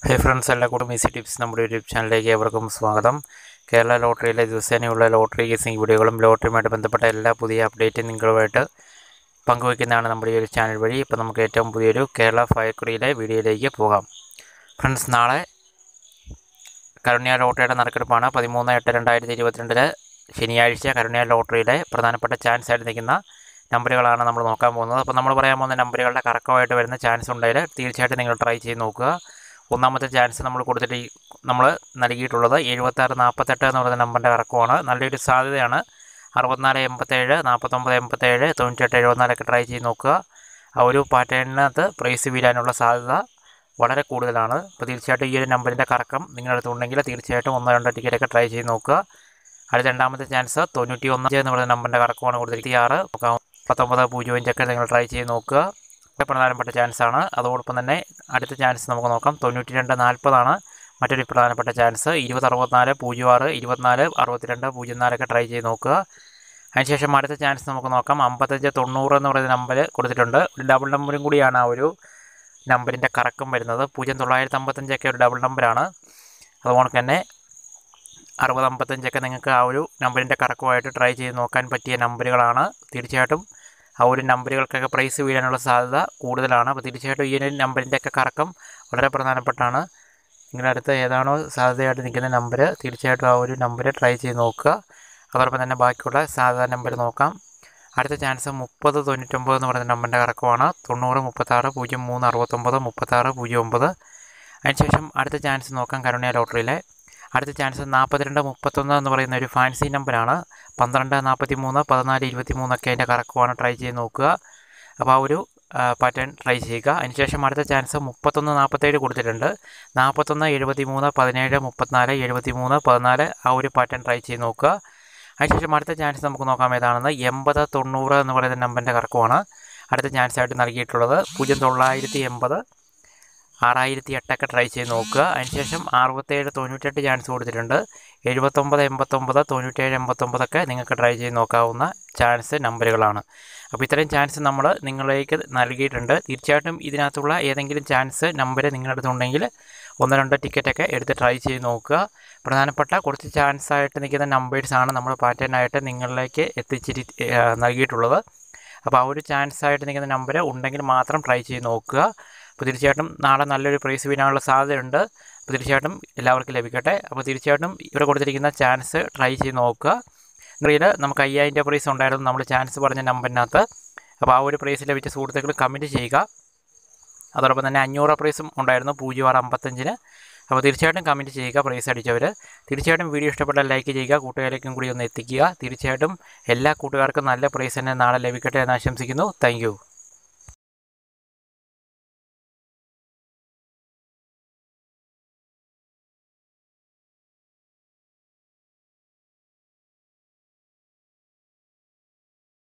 hi friends എല്ലാ കൂട്ടും easy tips നമ്മുടെ യൂട്യൂബ് ചാനലിലേക്ക് ഏവർക്കും സ്വാഗതം കേരള ലോട്ടറിയിലെ ദിവസേനയുള്ള ലോട്ടറി ഗീസിംഗ് വീഡിയോകളും ലോട്ടറിയുമായിട്ട് ബന്ധപ്പെട്ട എല്ലാ പുതിയ അപ്ഡേറ്റും നിങ്ങളുമായിട്ട് പങ്കുവയ്ക്കുന്നതാണ് നമ്മുടെ ഈ ഒരു ചാനൽ വഴി ഇപ്പോൾ നമുക്ക് ഏറ്റവും പുതിയൊരു കേരള ഫയക്കുറിയിലെ വീഡിയോയിലേക്ക് പോകാം ഫ്രണ്ട്സ് നാളെ കരുണ്യ ലോട്ടറിയുടെ നറുക്കെടുപ്പാണ് പതിമൂന്ന് എട്ട് രണ്ടായിരത്തി ഇരുപത്തിരണ്ടില് ശനിയാഴ്ച കരുണ്യ ലോട്ടറിയിലെ പ്രധാനപ്പെട്ട ചാൻസ് ആയിട്ട് നിൽക്കുന്ന നമ്പറുകളാണ് നമ്മൾ നോക്കാൻ പോകുന്നത് അപ്പോൾ നമ്മൾ പറയാൻ പോകുന്ന നമ്പറുകളുടെ കറക്കമായിട്ട് വരുന്ന ചാൻസ് ഉണ്ടെങ്കിൽ തീർച്ചയായിട്ടും നിങ്ങൾ ട്രൈ ചെയ്ത് നോക്കുക ഒന്നാമത്തെ ചാൻസ് നമ്മൾ കൊടുത്തിട്ട് ഈ- നമ്മൾ നൽകിയിട്ടുള്ളത് എഴുപത്താറ് നാൽപ്പത്തെട്ട് എന്ന് പറയുന്ന നമ്പറിൻ്റെ കറക്കമാണ് നല്ലൊരു സാധ്യതയാണ് അറുപത്തിനാല് എൺപത്തേഴ് നാൽപ്പത്തൊമ്പത് എൺപത്തേഴ് തൊണ്ണൂറ്റെട്ട് എഴുപത്തിനാലൊക്കെ ട്രൈ ചെയ്ത് നോക്കുക ആ ഒരു പാറ്റേണിനകത്ത് പ്രൈസ് വീഴാനുള്ള സാധ്യത വളരെ കൂടുതലാണ് അപ്പോൾ തീർച്ചയായിട്ടും ഈ ഒരു നമ്പറിൻ്റെ കറക്കം നിങ്ങളുടെ അടുത്തുണ്ടെങ്കിൽ തീർച്ചയായിട്ടും ഒന്നോ രണ്ടോ ടിക്കറ്റൊക്കെ ട്രൈ ചെയ്ത് നോക്കുക അടുത്ത രണ്ടാമത്തെ ചാൻസ് തൊണ്ണൂറ്റി ഒന്ന് എന്ന് പറയുന്ന നമ്പറിൻ്റെ കറക്കമാണ് കൊടുത്തിരിക്കുന്നത് ആറ് പത്തൊമ്പത് പൂജ്യം അഞ്ചൊക്കെ നിങ്ങൾ ട്രൈ ചെയ്ത് നോക്കുക വളരെ പ്രധാനപ്പെട്ട ചാൻസ് ആണ് അതോടൊപ്പം തന്നെ അടുത്ത ചാൻസ് നമുക്ക് നോക്കാം തൊണ്ണൂറ്റി രണ്ട് നാൽപ്പതാണ് മറ്റൊരു പ്രധാനപ്പെട്ട ചാൻസ് ഇരുപത് അറുപത്തിനാല് പൂജ്യം ആറ് ഇരുപത്തിനാല് അറുപത്തിരണ്ട് പൂജ്യം നാലൊക്കെ ട്രൈ ചെയ്ത് നോക്കുക അതിനുശേഷം അടുത്ത ചാൻസ് നമുക്ക് നോക്കാം അമ്പത്തഞ്ച് തൊണ്ണൂറ് എന്ന് പറയുന്ന നമ്പർ കൊടുത്തിട്ടുണ്ട് ഒരു ഡബിൾ നമ്പറും കൂടിയാണ് ആ ഒരു നമ്പറിൻ്റെ കറക്കം വരുന്നത് പൂജ്യം തൊള്ളായിരത്തി അമ്പത്തഞ്ചൊക്കെ ഒരു ഡബിൾ നമ്പറാണ് അതുപോലെ തന്നെ അറുപത് അമ്പത്തഞ്ചൊക്കെ നിങ്ങൾക്ക് ആ ഒരു നമ്പറിൻ്റെ കറക്കമായിട്ട് ട്രൈ ചെയ്ത് നോക്കാൻ പറ്റിയ നമ്പറുകളാണ് തീർച്ചയായിട്ടും ആ ഒരു നമ്പറുകൾക്കൊക്കെ പ്രൈസ് വീഴാനുള്ള സാധ്യത കൂടുതലാണ് അപ്പോൾ തീർച്ചയായിട്ടും ഈ ഒരു നമ്പറിൻ്റെയൊക്കെ കറക്കം വളരെ പ്രധാനപ്പെട്ടാണ് നിങ്ങളുടെ അടുത്ത് ഏതാണോ സാധ്യതയായിട്ട് നിൽക്കുന്ന നമ്പർ തീർച്ചയായിട്ടും ആ ഒരു നമ്പർ ട്രൈ ചെയ്ത് നോക്കുക അതോടൊപ്പം തന്നെ ബാക്കിയുള്ള സാധാരണ നമ്പർ നോക്കാം അടുത്ത ചാൻസ് മുപ്പത് തൊണ്ണൂറ്റൊമ്പത് എന്ന് പറയുന്ന നമ്പറിൻ്റെ കറക്കമാണ് തൊണ്ണൂറ് മുപ്പത്താറ് പൂജ്യം മൂന്ന് അറുപത്തൊമ്പത് മുപ്പത്താറ് പൂജ്യം ഒമ്പത് അതിനുശേഷം അടുത്ത ചാൻസ് നോക്കാം കരുണ്യ ലോട്ടറിയിലെ അടുത്ത ചാൻസ് നാൽപ്പത്തിരണ്ട് മുപ്പത്തൊന്ന് എന്ന് പറയുന്ന ഒരു ഫാൻസി നമ്പറാണ് പന്ത്രണ്ട് നാൽപ്പത്തി മൂന്ന് പതിനാല് ഇരുപത്തി മൂന്നൊക്കെ അതിൻ്റെ കറക്കമാണ് ട്രൈ ചെയ്ത് നോക്കുക അപ്പോൾ ആ ഒരു പാറ്റേൺ ട്രൈ ചെയ്യുക അതിനുശേഷം അടുത്ത ചാൻസ് മുപ്പത്തൊന്ന് നാൽപ്പത്തേഴ് കൊടുത്തിട്ടുണ്ട് നാൽപ്പത്തൊന്ന് എഴുപത്തി മൂന്ന് പതിനേഴ് മുപ്പത്തിനാല് എഴുപത്തി മൂന്ന് പതിനാല് ആ ഒരു പാറ്റേൺ ട്രൈ ചെയ്ത് നോക്കുക അതിനുശേഷം അടുത്ത ചാൻസ് നമുക്ക് നോക്കാം ഏതാണെന്ന് എൺപത് തൊണ്ണൂറ് എന്ന് പറയുന്ന നമ്പറിൻ്റെ കറക്കമാണ് അടുത്ത ചാൻസ് ആയിട്ട് നൽകിയിട്ടുള്ളത് പൂജ്യം തൊള്ളായിരത്തി എൺപത് ആറായിരത്തി എട്ടൊക്കെ ട്രൈ ചെയ്ത് നോക്കുക അതിനുശേഷം അറുപത്തേഴ് തൊണ്ണൂറ്റെട്ട് ചാൻസ് കൊടുത്തിട്ടുണ്ട് എഴുപത്തൊമ്പത് എൺപത്തൊമ്പത് തൊണ്ണൂറ്റേഴ് എൺപത്തൊമ്പതൊക്കെ നിങ്ങൾക്ക് ട്രൈ ചെയ്ത് നോക്കാവുന്ന ചാൻസ് നമ്പറുകളാണ് അപ്പോൾ ഇത്രയും ചാൻസ് നമ്മൾ നിങ്ങളിലേക്ക് നൽകിയിട്ടുണ്ട് തീർച്ചയായിട്ടും ഇതിനകത്തുള്ള ഏതെങ്കിലും ചാൻസ് നമ്പർ നിങ്ങളുടെ അടുത്തുണ്ടെങ്കിൽ ഒന്ന് രണ്ടോ ടിക്കറ്റൊക്കെ എടുത്ത് ട്രൈ ചെയ്ത് നോക്കുക പ്രധാനപ്പെട്ട കുറച്ച് ചാൻസ് ആയിട്ട് നിൽക്കുന്ന നമ്പേഴ്സാണ് നമ്മൾ പാറ്റേണായിട്ട് നിങ്ങളിലേക്ക് എത്തിച്ചിരി ആ, നൽകിയിട്ടുള്ളത് അപ്പോൾ ആ ഒരു ചാൻസ് ആയിട്ട് നിൽക്കുന്ന നമ്പർ ഉണ്ടെങ്കിൽ മാത്രം ട്രൈ ചെയ്ത് നോക്കുക അപ്പോൾ തീർച്ചയായിട്ടും നാളെ നല്ലൊരു പ്രൈസ് വീഴാനുള്ള സാധ്യതയുണ്ട് അപ്പോൾ തീർച്ചയായിട്ടും എല്ലാവർക്കും ലഭിക്കട്ടെ അപ്പോൾ തീർച്ചയായിട്ടും ഇവിടെ കൊടുത്തിരിക്കുന്ന ചാൻസ് ട്രൈ ചെയ്ത് നോക്കുക ഇതിൽ നമുക്ക് അയ്യായിരം രൂപ പ്രൈസ് ഉണ്ടായിരുന്നു നമ്മൾ ചാൻസ് പറഞ്ഞ നമ്പറിനകത്ത് അപ്പോൾ ആ ഒരു പ്രൈസ് ലഭിച്ച സുഹൃത്തുക്കൾ കമൻറ്റ് ചെയ്യുക അതോടൊപ്പം തന്നെ അഞ്ഞൂറ് പ്രൈസും ഉണ്ടായിരുന്നു പൂജ്യം ആറ് അമ്പത്തഞ്ചിന് അപ്പോൾ തീർച്ചയായിട്ടും കമൻറ്റ് ചെയ്യുക പ്രൈസ് അടിച്ചവർ തീർച്ചയായിട്ടും വീഡിയോ ഇഷ്ടപ്പെട്ടാൽ ലൈക്ക് ചെയ്യുക കൂട്ടുകാരിലേക്കും കൂടി ഒന്ന് എത്തിക്കുക തീർച്ചയായിട്ടും എല്ലാ കൂട്ടുകാർക്കും നല്ല പ്രൈസ് തന്നെ നാളെ ലഭിക്കട്ടെ എന്ന് ആശംസിക്കുന്നു താങ്ക്